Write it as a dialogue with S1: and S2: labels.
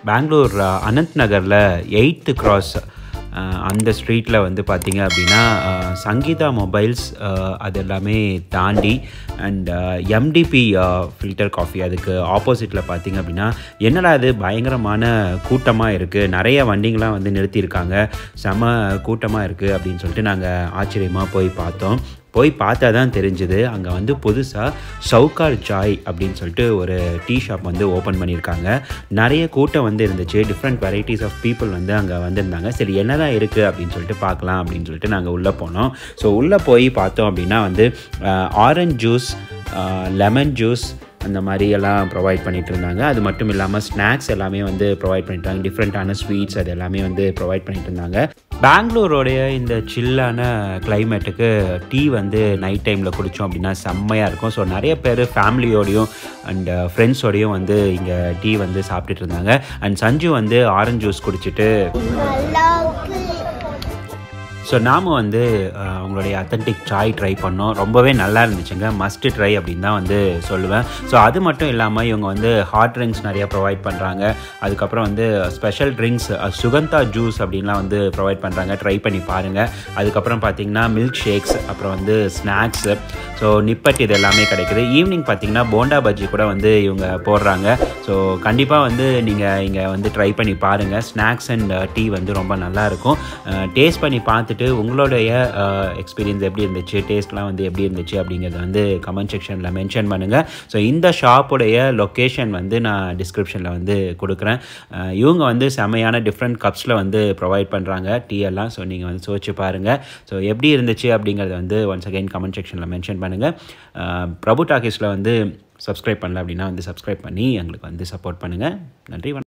S1: பெங்களூர் அஹ், அனந்த் நகரில் eighth cross அந்த ஸ்ட்ரீட்டில் வந்து பார்த்தீங்க அப்படின்னா அஹ், சங்கீதா மொபைல்ஸ் அஹ், அது எல்லாமே தாண்டி அண்ட் எம்டிபி ஃபில்டர் காஃபி அதுக்கு ஆப்போசிட்டில் பார்த்தீங்க அப்படின்னா என்னடா இது பயங்கரமான கூட்டமாக இருக்குது நிறைய வண்டிங்களாம் வந்து நிறுத்தியிருக்காங்க செம கூட்டமாக இருக்குது அப்படின்னு சொல்லிட்டு நாங்கள் ஆச்சரியமாக போய் பார்த்தோம் போய் பார்த்தா தான் தெரிஞ்சுது அங்கே வந்து புதுசாக சவுகார் சாய் அப்படின்னு சொல்லிட்டு ஒரு டீ ஷாப் வந்து ஓப்பன் பண்ணியிருக்காங்க நிறைய கூட்டம் வந்து இருந்துச்சு டிஃப்ரெண்ட் வெரைட்டிஸ் ஆஃப் பீப்புள் வந்து அங்கே வந்திருந்தாங்க சரி என்னதான் இருக்குது அப்படின்னு சொல்லிட்டு பார்க்கலாம் அப்படின்னு சொல்லிட்டு நாங்கள் உள்ளே போனோம் ஸோ உள்ளே போய் பார்த்தோம் அப்படின்னா வந்து ஆரஞ்ச் ஜூஸ் லெமன் ஜூஸ் அந்த மாதிரி எல்லாம் ப்ரொவைட் பண்ணிட்டு இருந்தாங்க அது மட்டும் இல்லாமல் ஸ்நாக்ஸ் எல்லாமே வந்து ப்ரொவைட் பண்ணிட்டாங்க டிஃப்ரெண்ட்டான ஸ்வீட்ஸ் அது எல்லாமே வந்து ப்ரொவைட் பண்ணிட்டு இருந்தாங்க பெங்களூரோடைய இந்த சில்லான கிளைமேட்டுக்கு டீ வந்து நைட் டைமில் குடித்தோம் அப்படின்னா செம்மையாக இருக்கும் ஸோ நிறைய பேர் ஃபேமிலியோடையும் அண்ட் ஃப்ரெண்ட்ஸோடையும் வந்து இங்கே டீ வந்து சாப்பிட்டுட்டு இருந்தாங்க அண்ட் சஞ்சு வந்து ஆரஞ்சு ஜூஸ் குடிச்சிட்டு
S2: நல்லா இருக்கு
S1: ஸோ நாம் வந்து அஹ், அவங்களுடைய அத்தன்டிக் சாய் ட்ரை பண்ணோம் ரொம்பவே நல்லா இருந்துச்சுங்க மஸ்ட் ட்ரை அப்படின்னு தான் வந்து சொல்லுவேன் ஸோ அது மட்டும் இல்லாமல் இவங்க வந்து ஹாட் ட்ரிங்க்ஸ் நிறைய ப்ரொவைட் பண்ணுறாங்க அதுக்கப்புறம் வந்து ஸ்பெஷல் ட்ரிங்க்ஸ் சுகந்தா ஜூஸ் அப்படின்லாம் வந்து ப்ரொவைட் பண்ணுறாங்க ட்ரை பண்ணி பாருங்கள் அதுக்கப்புறம் பார்த்தீங்கன்னா மில்க் ஷேக்ஸ் அப்புறம் வந்து ஸ்நாக்ஸு ஸோ நிப்பட் இது எல்லாமே கிடைக்குது ஈவினிங் பார்த்தீங்கன்னா போண்டா பஜ்ஜி கூட வந்து இவங்க போடுறாங்க ஸோ கண்டிப்பாக வந்து நீங்கள் இங்கே வந்து ட்ரை பண்ணி பாருங்கள் ஸ்நாக்ஸ் அண்ட் டீ வந்து ரொம்ப நல்லாயிருக்கும் டேஸ்ட் பண்ணி பார்த்துட்டு உங்களுடைய எக்ஸ்பீரியன்ஸ் எப்படி இருந்துச்சு டேஸ்ட்லாம் வந்து எப்படி இருந்துச்சு அப்படிங்கிறத வந்து கமெண்ட் செக்ஷனில் மென்ஷன் பண்ணுங்கள் ஸோ இந்த ஷாப்புடைய லொக்கேஷன் வந்து நான் டிஸ்கிரிப்ஷனில் வந்து கொடுக்குறேன் அஹ், இவங்க வந்து செமையான டிஃப்ரெண்ட் கப்ஸில் வந்து ப்ரொவைட் பண்ணுறாங்க டீ எல்லாம் ஸோ நீங்கள் வந்து சோச்சு பாருங்கள் ஸோ எப்படி இருந்துச்சு அப்படிங்கிறத வந்து ஒன்ஸ் அகைன் கமெண்ட் செக்ஷனில் மென்ஷன் பண்ணுங்கள் பிரபு டாக்கீஸில் வந்து சப்ஸ்கிரைப் பண்ணல அப்படின்னா வந்து சப்ஸ்கிரைப் பண்ணி எங்களுக்கு வந்து சப்போர்ட் பண்ணுங்கள் நன்றி வணக்கம்